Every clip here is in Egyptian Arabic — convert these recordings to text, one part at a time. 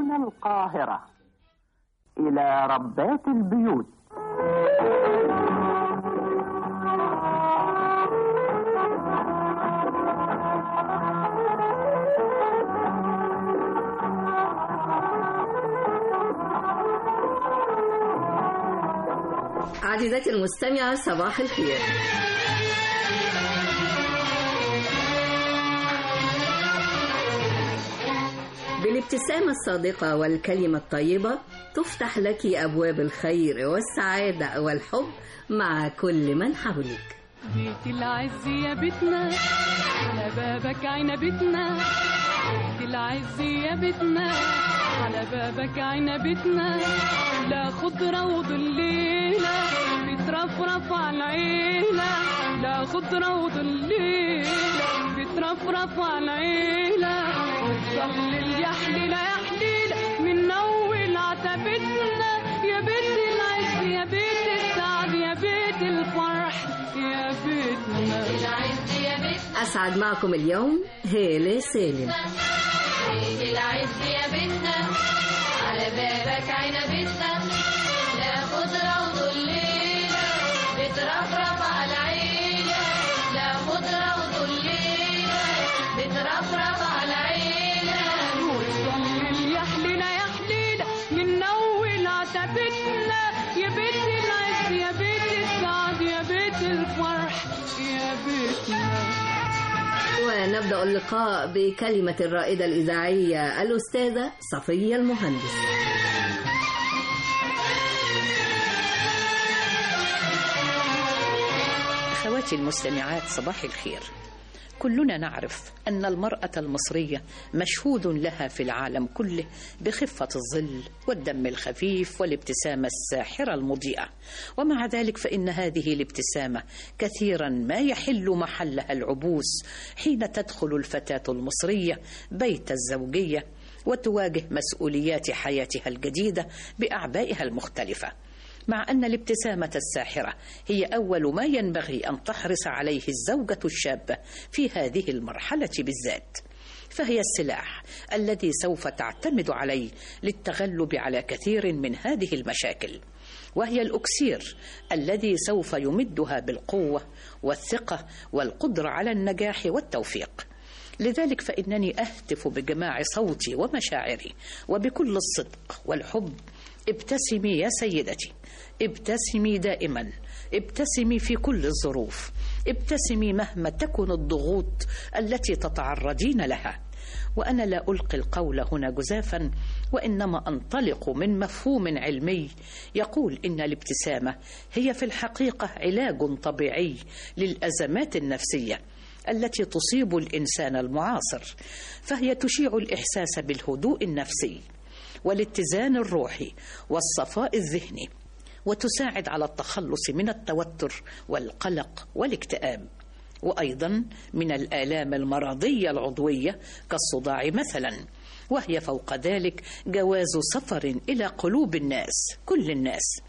من القاهرة إلى ربات البيوت عزيزتي المستمعة صباح الخير بالابتسامة الصادقة والكلمة الطيبة تفتح لك أبواب الخير والسعادة والحب مع كل من حولك بيت العز يا بيتنا على بابك عنبتنا بيت العز يا بيتنا على بابك عنبتنا لا خضرة وظليلة بترفرف على العيلة لا خضرة وظليلة بترفرف على العيلة وتظلل يا حليلة يا حليلة من أول عتبتنا يا بيت العز يا بيت السعد يا بيت الفرح يا بيتنا العز يا بيت أسعد معكم اليوم هالة سالم بيت العز يا بيتنا على بابك عنبتنا لا خضرة وظليلة بترفرف على العيلة لا خضرة وظليلة بترفرف على العيلة وتظلل يا حليلة يا حليلة من أول عتبتنا يا بيت العز يا بيت السعد يا بيت الفرح يا بيتنا ونبدأ اللقاء بكلمة الرائدة الإذاعية الأستاذة صفية المهندس أخواتي المستمعات صباح الخير كلنا نعرف أن المرأة المصرية مشهود لها في العالم كله بخفة الظل والدم الخفيف والابتسامة الساحرة المضيئة ومع ذلك فإن هذه الابتسامة كثيرا ما يحل محلها العبوس حين تدخل الفتاة المصرية بيت الزوجية وتواجه مسؤوليات حياتها الجديدة بأعبائها المختلفة مع أن الابتسامة الساحرة هي أول ما ينبغي أن تحرص عليه الزوجة الشابة في هذه المرحلة بالذات فهي السلاح الذي سوف تعتمد عليه للتغلب على كثير من هذه المشاكل وهي الأكسير الذي سوف يمدها بالقوة والثقة والقدرة على النجاح والتوفيق لذلك فإنني أهتف بجماع صوتي ومشاعري وبكل الصدق والحب ابتسمي يا سيدتي ابتسمي دائما ابتسمي في كل الظروف ابتسمي مهما تكن الضغوط التي تتعرضين لها وانا لا القي القول هنا جزافا وانما انطلق من مفهوم علمي يقول ان الابتسامه هي في الحقيقه علاج طبيعي للازمات النفسيه التي تصيب الانسان المعاصر فهي تشيع الاحساس بالهدوء النفسي والاتزان الروحي والصفاء الذهني وتساعد على التخلص من التوتر والقلق والاكتئاب وايضا من الالام المرضيه العضويه كالصداع مثلا وهي فوق ذلك جواز سفر الى قلوب الناس كل الناس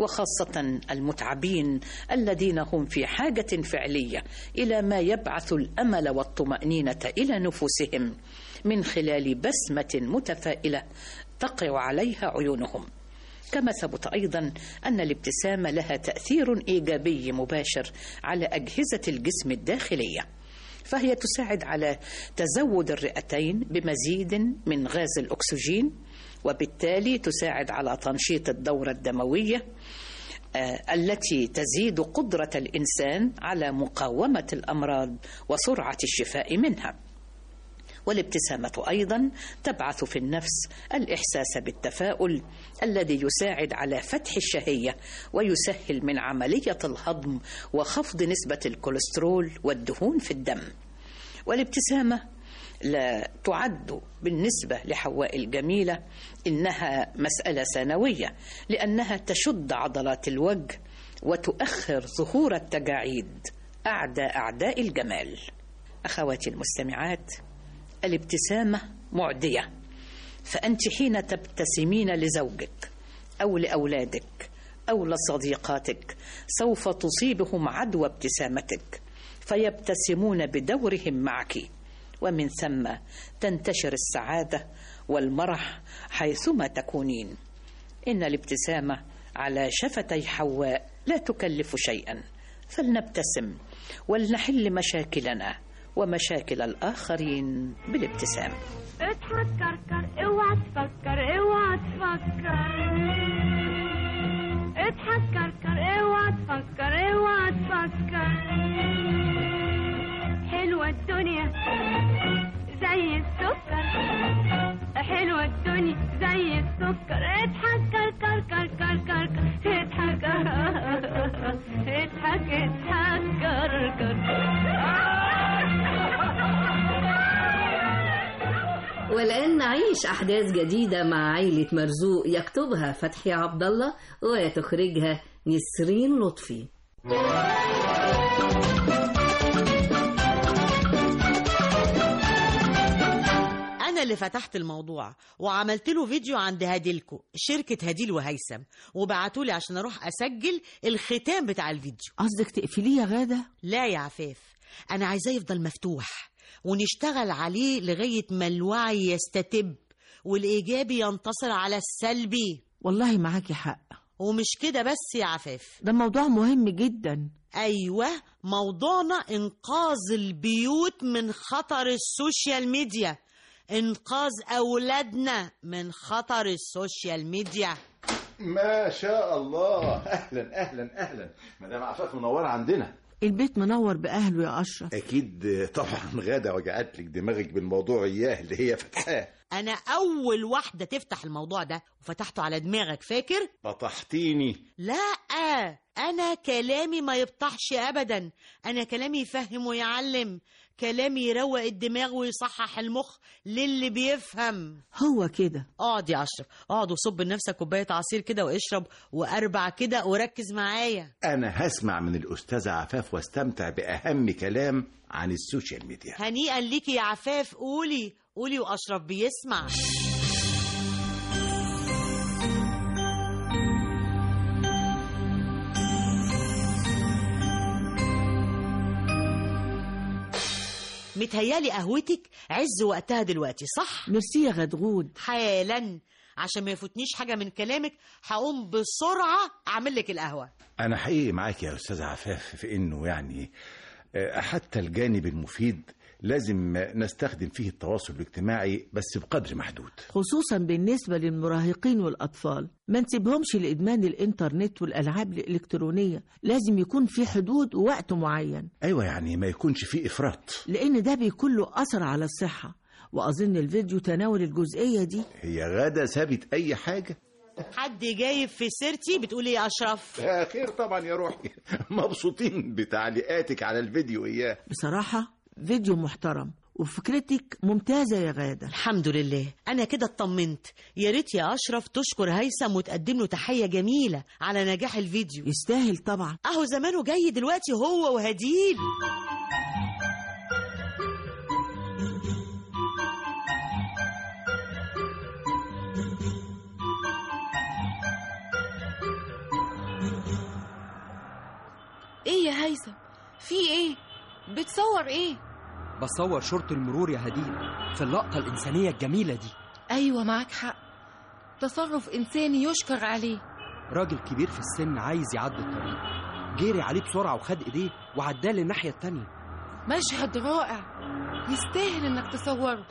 وخاصه المتعبين الذين هم في حاجه فعليه الى ما يبعث الامل والطمانينه الى نفوسهم من خلال بسمه متفائله تقع عليها عيونهم كما ثبت ايضا ان الابتسامه لها تاثير ايجابي مباشر على اجهزه الجسم الداخليه فهي تساعد على تزود الرئتين بمزيد من غاز الاكسجين وبالتالي تساعد على تنشيط الدوره الدمويه آه، التي تزيد قدره الانسان على مقاومه الامراض وسرعه الشفاء منها والابتسامة أيضا تبعث في النفس الإحساس بالتفاؤل الذي يساعد على فتح الشهية ويسهل من عملية الهضم وخفض نسبة الكوليسترول والدهون في الدم والابتسامة لا تعد بالنسبة لحواء الجميلة إنها مسألة ثانوية لأنها تشد عضلات الوجه وتؤخر ظهور التجاعيد أعداء أعداء الجمال أخواتي المستمعات الابتسامة معدية فأنت حين تبتسمين لزوجك أو لأولادك أو لصديقاتك سوف تصيبهم عدوى ابتسامتك فيبتسمون بدورهم معك ومن ثم تنتشر السعادة والمرح حيثما تكونين إن الابتسامة على شفتي حواء لا تكلف شيئا فلنبتسم ولنحل مشاكلنا ومشاكل الآخرين بالابتسام اضحك كركر اوعى تفكر اوعى تفكر اضحك كركر اوعى تفكر اوعى تفكر حلوة الدنيا زي السكر حلوة الدنيا زي السكر اضحك كركر كركر كركر اضحك اضحك اضحك كركر والآن نعيش أحداث جديدة مع عائلة مرزوق يكتبها فتحي عبد الله وتخرجها نسرين لطفي أنا اللي فتحت الموضوع وعملت له فيديو عند هديلكو شركة هديل وهيثم وبعتوا لي عشان أروح أسجل الختام بتاع الفيديو قصدك تقفليه يا غادة؟ لا يا عفاف أنا عايزاه يفضل مفتوح ونشتغل عليه لغاية ما الوعي يستتب والإيجابي ينتصر على السلبي والله معاكي حق ومش كده بس يا عفاف ده موضوع مهم جدا أيوة موضوعنا إنقاذ البيوت من خطر السوشيال ميديا إنقاذ أولادنا من خطر السوشيال ميديا ما شاء الله اهلا اهلا اهلا مدام عفاف منوره عندنا البيت منور بأهله يا أشرف اكيد طبعا غاده وجعت لك دماغك بالموضوع اياه اللي هي فتحاه أنا أول واحدة تفتح الموضوع ده وفتحته على دماغك فاكر؟ بطحتيني لا أنا كلامي ما يبطحش أبدا أنا كلامي يفهم ويعلم كلامي يروق الدماغ ويصحح المخ للي بيفهم هو كده اقعد يا أشرف اقعد وصب لنفسك كوباية عصير كده واشرب وأربع كده وركز معايا انا هسمع من الاستاذه عفاف واستمتع باهم كلام عن السوشيال ميديا هنيئا ليكي يا عفاف قولي قولي وأشرف بيسمع متهيالي قهوتك عز وقتها دلوقتي صح؟ ميرسي يا غدغود حالا عشان ما يفوتنيش حاجة من كلامك هقوم بسرعة أعمل لك القهوة انا حقيقي معاك يا استاذه عفاف في انه يعني آه، حتى الجانب المفيد لازم نستخدم فيه التواصل الاجتماعي بس بقدر محدود خصوصا بالنسبة للمراهقين والأطفال ما نسيبهمش لإدمان الإنترنت والألعاب الإلكترونية لازم يكون في حدود ووقت معين ايوه يعني ما يكونش فيه افراط لأن ده بيكون له أثر على الصحة وأظن الفيديو تناول الجزئية دي هي غاده سابت اي حاجه حد جايب في سيرتي بتقول ايه يا أشرف؟ آه، خير طبعا يا روحي مبسوطين بتعليقاتك على الفيديو اياه بصراحة فيديو محترم وفكرتك ممتازة يا غادة الحمد لله أنا كده اطمنت يا ريت يا أشرف تشكر هيثم وتقدم له تحية جميلة على نجاح الفيديو يستاهل طبعا أهو زمانه جاي دلوقتي هو وهديل ايه يا هيثم في ايه بتصور ايه بصور شرطة المرور يا هديل في اللقطة الإنسانية الجميلة دي ايوه معاك حق تصرف انساني يشكر عليه راجل كبير في السن عايز يعدي الطريق جري عليه بسرعة وخد إيديه وعداه للناحية التانية مشهد رائع يستاهل انك تصوره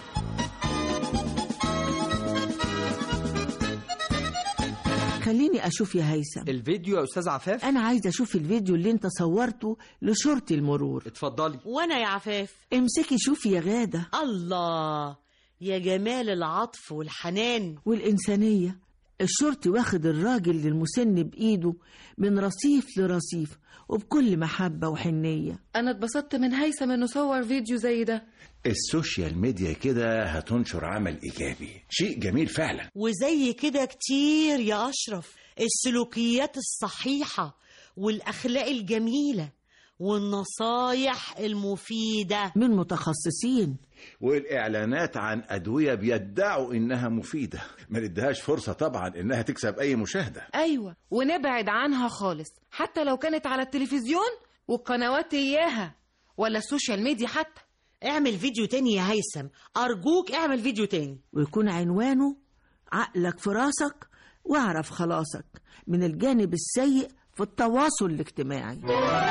خليني أشوف يا هيثم الفيديو يا أستاذ عفاف أنا عايزة أشوف الفيديو اللي أنت صورته لشرطي المرور اتفضلي وأنا يا عفاف امسكي شوفي يا غادة الله يا جمال العطف والحنان والإنسانية الشرطي واخد الراجل للمسن بإيده من رصيف لرصيف وبكل محبة وحنية انا اتبسطت من هيثم انه صور فيديو زي ده السوشيال ميديا كده هتنشر عمل ايجابي شيء جميل فعلا وزي كده كتير يا أشرف السلوكيات الصحيحة والأخلاق الجميلة والنصايح المفيدة من متخصصين والاعلانات عن ادويه بيدعوا انها مفيده ما نديهاش فرصه طبعا انها تكسب اي مشاهده ايوه ونبعد عنها خالص حتى لو كانت على التلفزيون والقنوات اياها ولا السوشيال ميديا حتى اعمل فيديو تاني يا هيثم ارجوك اعمل فيديو تاني ويكون عنوانه عقلك في راسك واعرف خلاصك من الجانب السيء في التواصل الاجتماعي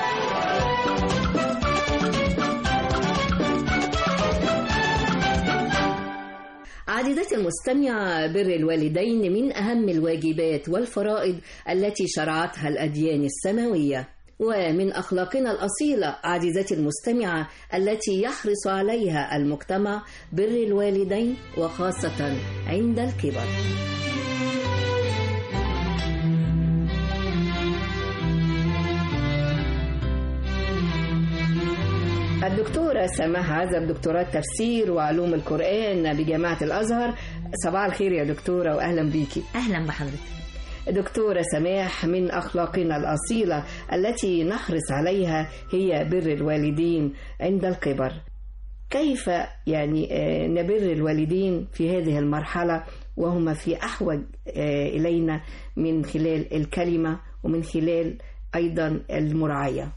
عزيزتي المستمعة بر الوالدين من أهم الواجبات والفرائض التي شرعتها الأديان السماوية ومن أخلاقنا الأصيلة عزيزتي المستمعة التي يحرص عليها المجتمع بر الوالدين وخاصة عند الكبر الدكتورة سماح عزب دكتوراه تفسير وعلوم القرآن بجامعة الأزهر صباح الخير يا دكتورة وأهلا بيكي أهلا بحضرتك دكتورة سماح من أخلاقنا الأصيلة التي نحرص عليها هي بر الوالدين عند الكبر كيف يعني آه، نبر الوالدين في هذه المرحلة وهما في أحوج آه، إلينا من خلال الكلمة ومن خلال أيضا المرعية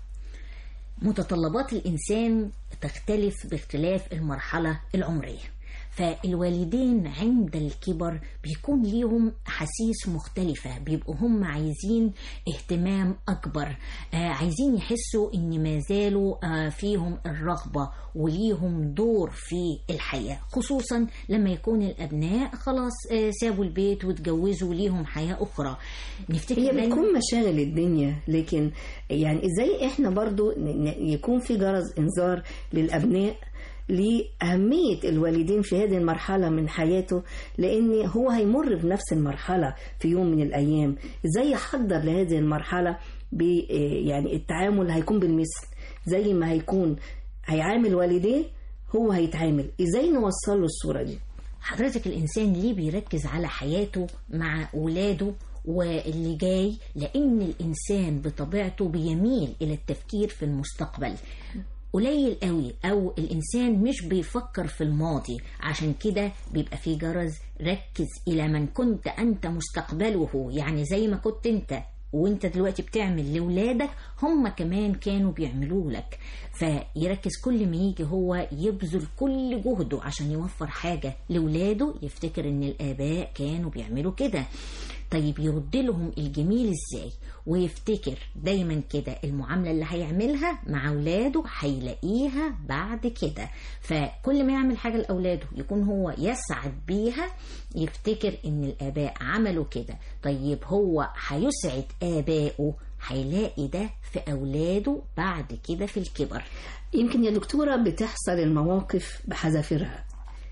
متطلبات الإنسان تختلف باختلاف المرحلة العمرية فالوالدين عند الكبر بيكون ليهم أحاسيس مختلفة بيبقوا هم عايزين اهتمام أكبر آه عايزين يحسوا إن ما زالوا آه فيهم الرغبة وليهم دور في الحياة خصوصا لما يكون الأبناء خلاص آه سابوا البيت واتجوزوا ليهم حياة أخرى نفتكر هي دايماً- بتكون مشاغل الدنيا لكن يعني ازاي احنا برضو ن- ن- يكون في جرس انذار للابناء لأهمية الوالدين في هذه المرحلة من حياته لأن هو هيمر بنفس المرحلة في يوم من الأيام إزاي يحضر لهذه المرحلة ب يعني التعامل هيكون بالمثل زي ما هيكون هيعامل والديه هو هيتعامل إزاي نوصل له الصورة دي حضرتك الإنسان ليه بيركز على حياته مع ولاده واللي جاي لأن الإنسان بطبيعته بيميل إلى التفكير في المستقبل قليل قوي او الانسان مش بيفكر في الماضي عشان كده بيبقى في جرس ركز الى من كنت انت مستقبله يعني زي ما كنت انت وانت دلوقتي بتعمل لولادك هم كمان كانوا بيعملوا لك فيركز كل ما يجي هو يبذل كل جهده عشان يوفر حاجة لولاده يفتكر ان الاباء كانوا بيعملوا كده طيب يرد لهم الجميل ازاي ويفتكر دايما كده المعاملة اللي هيعملها مع اولاده هيلاقيها بعد كده فكل ما يعمل حاجة لاولاده يكون هو يسعد بيها يفتكر ان الاباء عملوا كده طيب هو هيسعد ابائه هيلاقي ده في اولاده بعد كده في الكبر يمكن يا دكتورة بتحصل المواقف بحذافيرها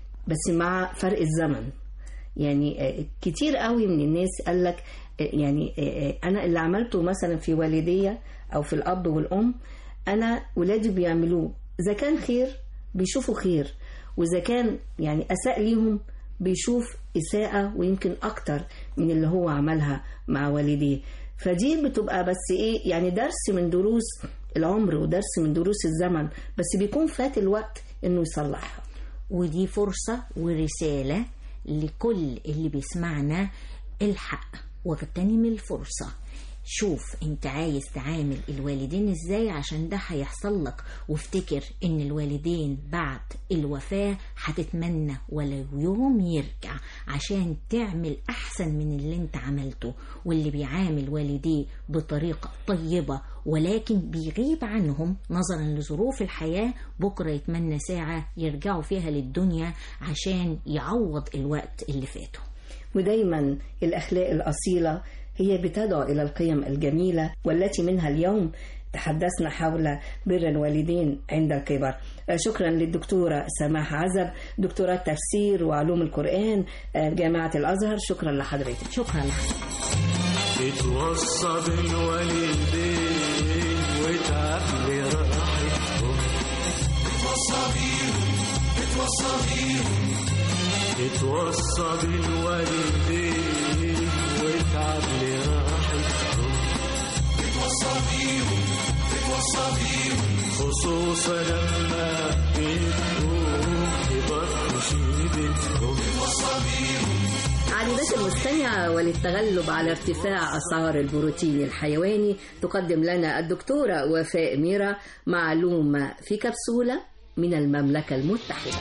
بس مع فرق الزمن يعني آه، كتير قوي من الناس قال لك يعني آه، آه، انا اللي عملته مثلا في والدية او في الاب والام انا ولادي بيعملوه اذا كان خير بيشوفوا خير واذا كان يعني اساء ليهم بيشوف اساءة ويمكن اكتر من اللي هو عملها مع والديه فدي بتبقى بس ايه يعني درس من دروس العمر ودرس من دروس الزمن بس بيكون فات الوقت انه يصلحها ودي فرصة ورسالة لكل اللي بيسمعنا الحق واغتنم الفرصة شوف انت عايز تعامل الوالدين ازاي عشان ده هيحصل لك وافتكر ان الوالدين بعد الوفاة هتتمنى ولو يوم يرجع عشان تعمل احسن من اللي انت عملته واللي بيعامل والديه بطريقة طيبة ولكن بيغيب عنهم نظرا لظروف الحياة بكرة يتمنى ساعة يرجعوا فيها للدنيا عشان يعوض الوقت اللي فاته ودايما الأخلاق الأصيلة هي بتدعو إلى القيم الجميلة والتي منها اليوم تحدثنا حول بر الوالدين عند الكبر شكرا للدكتورة سماح عزب دكتوراه تفسير وعلوم القرآن جامعة الأزهر شكرا لحضرتك شكرا لحضرتك اتوصى بالوالدين وتعبي راحتهم اتوصى بيهم اتوصى بيهم اتوصى بالوالدين وتعب لراحتهم اتوصى بيهم اتوصى بيهم خصوصا لما بيبقوا كبار مشيبتهم اتوصى بيهم عزيزتي المستمعة وللتغلب على ارتفاع أسعار البروتين الحيواني تقدم لنا الدكتورة وفاء ميرا معلومة في كبسولة من المملكة المتحدة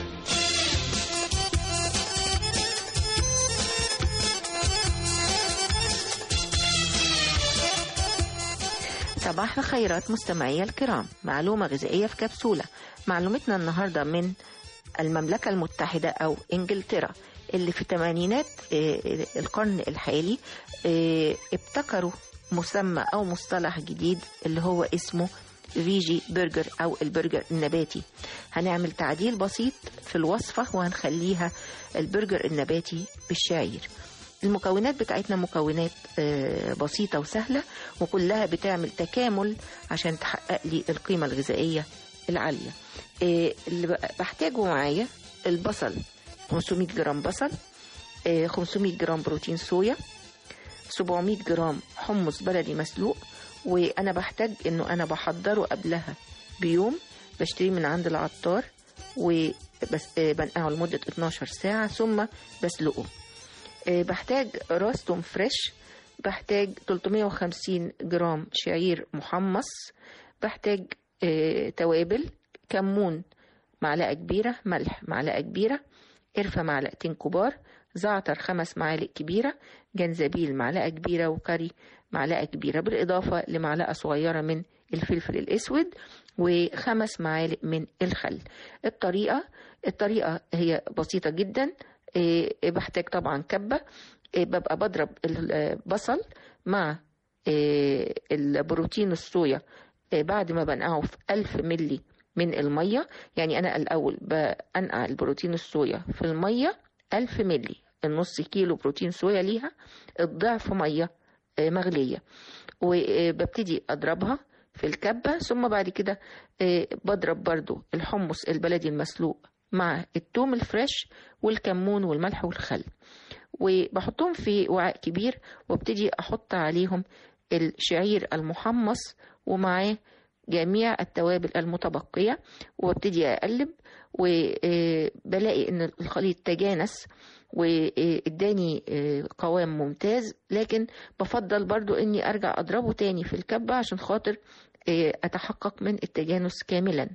صباح الخيرات مستمعي الكرام معلومة غذائية في كبسولة معلومتنا النهاردة من المملكة المتحدة أو إنجلترا اللي في تمانينات آه، القرن الحالي آه، ابتكروا مسمى أو مصطلح جديد اللي هو اسمه فيجي برجر أو البرجر النباتي هنعمل تعديل بسيط في الوصفة وهنخليها البرجر النباتي بالشعير المكونات بتاعتنا مكونات آه، بسيطة وسهلة وكلها بتعمل تكامل عشان تحقق لي القيمة الغذائية العالية آه، اللي بقى- بحتاجه معايا البصل 500 جرام بصل آه، 500 جرام بروتين صويا 700 جرام حمص بلدي مسلوق وانا بحتاج انه انا بحضره قبلها بيوم بشتريه من عند العطار وبس آه، بنقعه لمدة 12 ساعة ثم بسلقه آه، بحتاج راس توم فريش بحتاج 350 جرام شعير محمص بحتاج آه، توابل كمون معلقة كبيرة ملح معلقة كبيرة قرفة معلقتين كبار زعتر خمس معالق كبيرة جنزبيل معلقة كبيرة وكاري معلقة كبيرة بالإضافة لمعلقة صغيرة من الفلفل الأسود وخمس معالق من الخل الطريقة الطريقة هي بسيطة جدا إيه، بحتاج طبعا كبة إيه، ببقى بضرب البصل مع إيه، البروتين الصويا إيه، بعد ما بنقعه في ألف ملي من المية يعني أنا الأول بنقع البروتين الصويا في المية ألف ملي النص كيلو بروتين صويا ليها الضعف مية آه، مغلية وببتدي أضربها في الكبة ثم بعد كده آه، بضرب برضو الحمص البلدي المسلوق مع التوم الفريش والكمون والملح والخل وبحطهم في وعاء كبير وابتدي أحط عليهم الشعير المحمص ومعاه جميع التوابل المتبقية وابتدي أقلب وبلاقي إن الخليط تجانس واداني قوام ممتاز لكن بفضل برضو اني ارجع اضربه تاني في الكبة عشان خاطر اتحقق من التجانس كاملا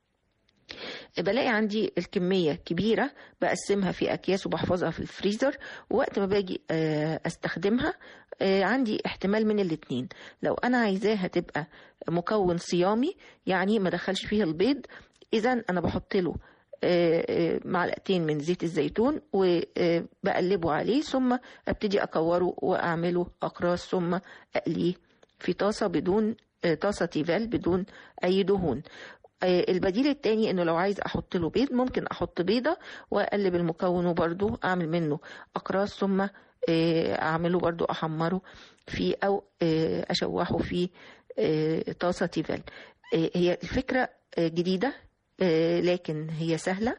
بلاقي عندي الكمية كبيرة بقسمها في أكياس وبحفظها في الفريزر ووقت ما باجي آه، أستخدمها آه، عندي احتمال من الاتنين لو أنا عايزاها تبقى مكون صيامي يعني ما دخلش فيه البيض إذا أنا بحط له آه، آه، معلقتين من زيت الزيتون وبقلبه عليه ثم ابتدي اكوره واعمله اقراص ثم اقليه في طاسه بدون آه، طاسه تيفال بدون اي دهون آه، البديل التاني انه لو عايز احط له بيض ممكن احط بيضه واقلب المكون وبرده اعمل منه اقراص ثم آه، اعمله برده احمره في او آه، اشوحه في آه، طاسه تيفال آه، هي الفكره آه، جديده آه، لكن هي سهله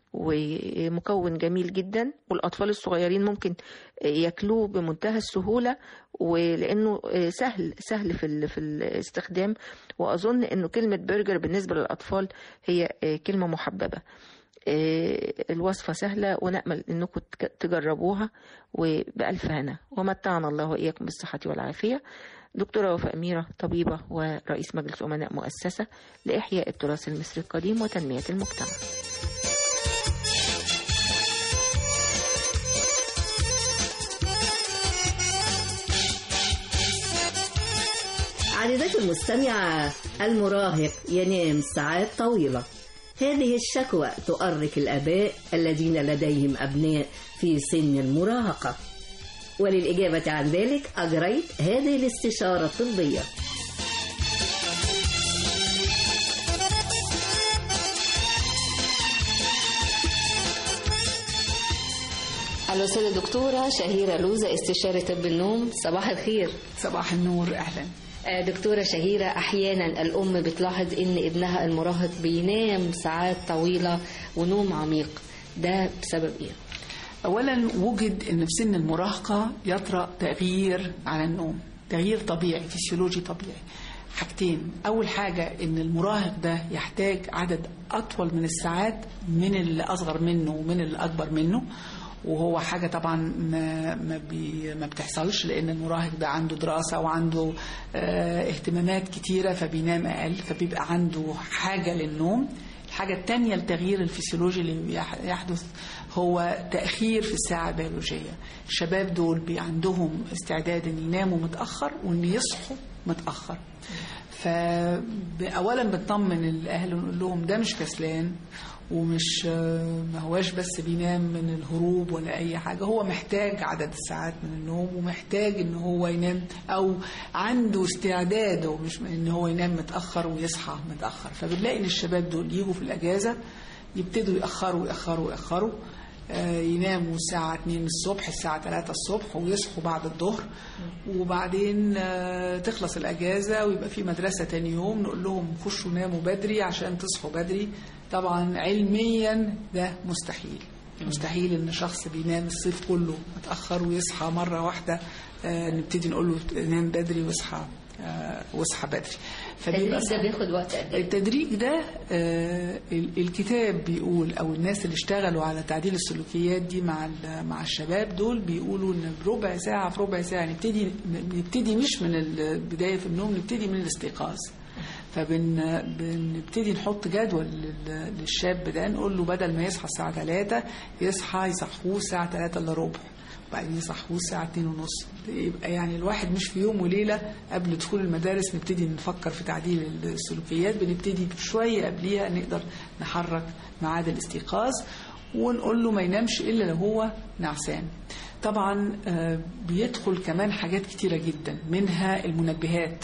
ومكون جميل جدا والأطفال الصغيرين ممكن ياكلوه بمنتهى السهولة ولأنه سهل سهل في ال- في الاستخدام وأظن أنه كلمة برجر بالنسبة للأطفال هي كلمة محببة الوصفة سهلة ونأمل أنكم تك- تجربوها وبألف هنا ومتعنا الله وإياكم بالصحة والعافية دكتورة وفاء أميرة طبيبة ورئيس مجلس أمناء مؤسسة لإحياء التراث المصري القديم وتنمية المجتمع عزيزتي المستمعة المراهق ينام ساعات طويلة هذه الشكوى تؤرق الآباء الذين لديهم أبناء في سن المراهقة وللإجابة عن ذلك أجريت هذه الاستشارة الطبية الأستاذة دكتورة شهيرة لوزة استشارة طب النوم صباح الخير صباح النور أهلا آه، دكتورة شهيرة أحيانا الأم بتلاحظ إن ابنها المراهق بينام ساعات طويلة ونوم عميق ده بسبب إيه؟ أولا وجد أن في سن المراهقة يطرأ تغيير على النوم تغيير طبيعي فسيولوجي طبيعي حاجتين أول حاجة أن المراهق ده يحتاج عدد أطول من الساعات من اللي أصغر منه ومن اللي أكبر منه وهو حاجة طبعا ما ما, بي ما بتحصلش لأن المراهق ده عنده دراسة وعنده اه اهتمامات كتيرة فبينام أقل فبيبقى عنده حاجة للنوم الحاجة التانية التغيير الفسيولوجي اللي بيح- يحدث هو تأخير في الساعة البيولوجية الشباب دول بي عندهم استعداد ان يناموا متأخر وان يصحوا متأخر فأولا بنطمن الأهل ونقول لهم ده مش كسلان ومش ما هواش بس بينام من الهروب ولا أي حاجة هو محتاج عدد الساعات من النوم ومحتاج إن هو ينام أو عنده استعداد ومش إن هو ينام متأخر ويصحى متأخر فبنلاقي إن الشباب دول يجوا في الأجازة يبتدوا يأخروا يأخروا يأخروا آه، يناموا الساعة 2 الصبح الساعة 3 الصبح ويصحوا بعد الظهر وبعدين آه، تخلص الأجازة ويبقى في مدرسة تاني يوم نقول لهم خشوا ناموا بدري عشان تصحوا بدري طبعا علميا ده مستحيل مستحيل ان شخص بينام الصيف كله متأخر ويصحى مرة واحدة آه، نبتدي نقول له نام بدري واصحى آه، واصحى بدري التدريب ده صعب. بياخد وقت قد ايه؟ التدريج ده آه، ال- الكتاب بيقول او الناس اللي اشتغلوا على تعديل السلوكيات دي مع ال- مع الشباب دول بيقولوا ان بربع ساعه في ربع ساعه نبتدي نبتدي مش من البدايه في النوم نبتدي من الاستيقاظ فبنبتدي نحط جدول لل- للشاب ده نقول له بدل ما يصحى الساعه 3 يصحى يصحوه الساعه 3 الا ربع وبعدين يصحوه الساعة 2 ونص يبقى يعني الواحد مش في يوم وليلة قبل دخول المدارس نبتدي نفكر في تعديل السلوكيات بنبتدي شوية قبليها نقدر نحرك ميعاد الاستيقاظ ونقول له ما ينامش إلا لو هو نعسان طبعا آه، بيدخل كمان حاجات كتيرة جدا منها المنبهات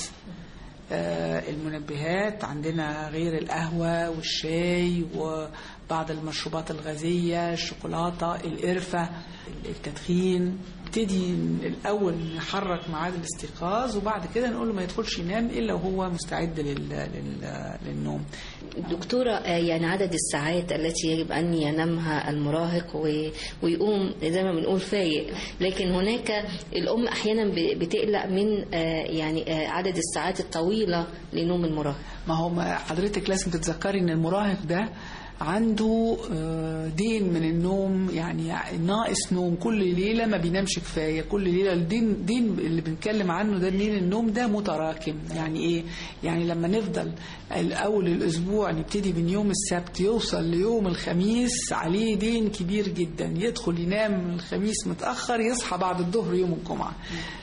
آه، المنبهات عندنا غير القهوة والشاي وبعض المشروبات الغازية الشوكولاتة القرفة التدخين نبتدي الأول نحرك ميعاد الاستيقاظ وبعد كده نقول له ما يدخلش ينام إلا وهو مستعد لل... لل... للنوم دكتورة آه، يعني عدد الساعات التي يجب أن ينامها المراهق و- ويقوم زي ما بنقول فايق لكن هناك الأم أحيانا ب- بتقلق من آه، يعني آه، عدد الساعات الطويلة لنوم المراهق ما هو ما حضرتك لازم تتذكري ان المراهق ده عنده آه، دين من النوم يعني ناقص نوم كل ليلة ما بينامش كفاية كل ليلة الدين دين اللي بنتكلم عنه ده دين النوم ده متراكم يعني ايه يعني لما نفضل الاول الاسبوع نبتدي من يوم السبت يوصل ليوم الخميس عليه دين كبير جدا يدخل ينام الخميس متأخر يصحى بعد الظهر يوم الجمعة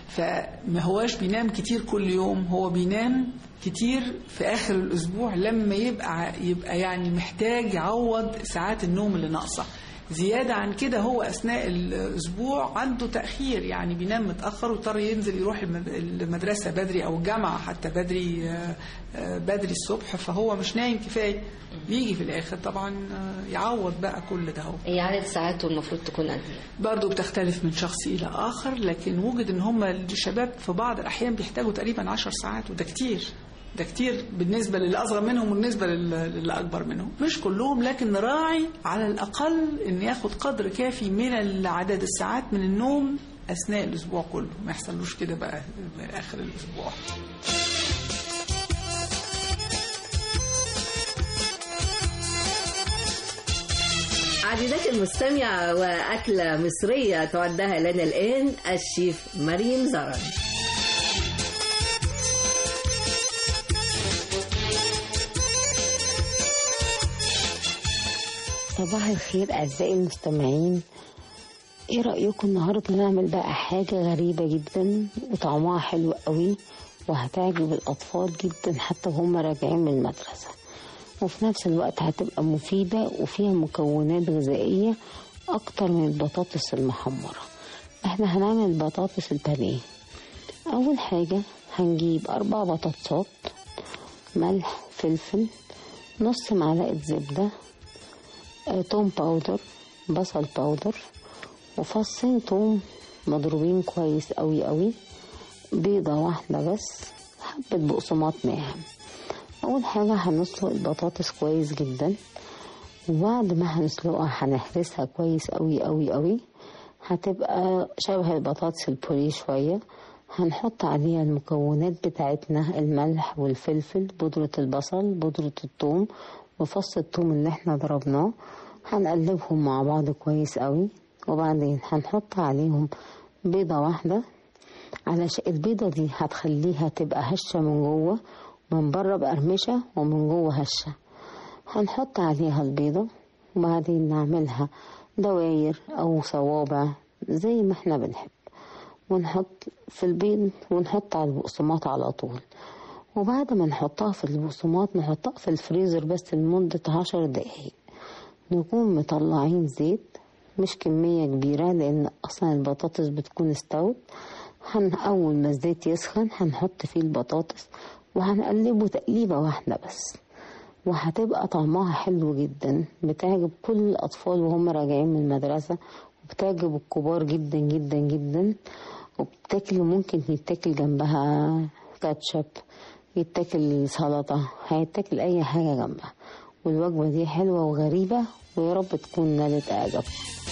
فما هواش بينام كتير كل يوم هو بينام كتير في اخر الاسبوع لما يبقى يبقى يعني محتاج يعوض ساعات النوم اللي ناقصه زيادة عن كده هو أثناء الأسبوع عنده تأخير يعني بينام متأخر واضطر ينزل يروح المد- المدرسة بدري أو الجامعة حتى بدري آه، آه، بدري الصبح فهو مش نايم كفاية بيجي في الآخر طبعا آه، يعوض بقى كل ده هو هي عدد ساعاته المفروض تكون قد ايه؟ برضه بتختلف من شخص إلى آخر لكن وجد إن هم الشباب في بعض الأحيان بيحتاجوا تقريبا عشر ساعات وده كتير ده كتير بالنسبة للي أصغر منهم وبالنسبة لل- للي أكبر منهم مش كلهم لكن نراعي على الأقل إن ياخد قدر كافي من عدد الساعات من النوم أثناء الأسبوع كله ما يحصلوش كده بقى آخر الأسبوع عزيزاتي المستمعة وأكلة مصرية تعدها لنا الآن الشيف مريم زرن صباح الخير أعزائي المستمعين ايه رأيكم النهاردة نعمل بقى حاجة غريبة جدا وطعمها حلو قوي وهتعجب الأطفال جدا حتى وهم راجعين من المدرسة وفي نفس الوقت هتبقى مفيدة وفيها مكونات غذائية أكتر من البطاطس المحمرة احنا هنعمل بطاطس البانيه أول حاجة هنجيب أربع بطاطسات ملح فلفل نص معلقة زبدة آه، توم باودر بصل باودر وفصين توم مضروبين كويس قوي قوي بيضة واحدة بس حبة بقسماط ناعم أول حاجة هنسلق البطاطس كويس جدا وبعد ما هنسلقها هنهرسها كويس قوي قوي قوي هتبقى شبه البطاطس البوري شوية هنحط عليها المكونات بتاعتنا الملح والفلفل بودرة البصل بودرة الثوم وفص الثوم اللي احنا ضربناه هنقلبهم مع بعض كويس قوي وبعدين هنحط عليهم بيضة واحدة علشان البيضة دي هتخليها تبقى هشة من جوه من بره بقرمشة ومن جوه هشة هنحط عليها البيضة وبعدين نعملها دواير أو صوابع زي ما احنا بنحب ونحط في البيض ونحط على البقسماط على طول وبعد ما نحطها في البقسماط نحطها في الفريزر بس لمدة عشر دقايق نكون مطلعين زيت مش كمية كبيرة لأن أصلا البطاطس بتكون استوت هن أول ما الزيت يسخن هنحط فيه البطاطس وهنقلبه تقليبة واحدة بس وهتبقى طعمها حلو جدا بتعجب كل الأطفال وهم راجعين من المدرسة وبتعجب الكبار جدا جدا جدا وبتاكل ممكن يتاكل جنبها كاتشب يتاكل سلطة هيتاكل أي حاجة جنبها والوجبة دي حلوة وغريبة ويا رب تكون نالت إعجابكم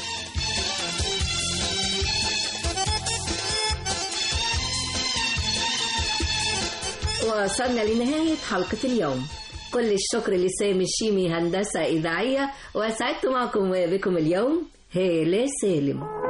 وصلنا لنهاية حلقة اليوم كل الشكر لسامي الشيمي هندسة إذاعية وسعدت معكم وبكم اليوم هالة سالم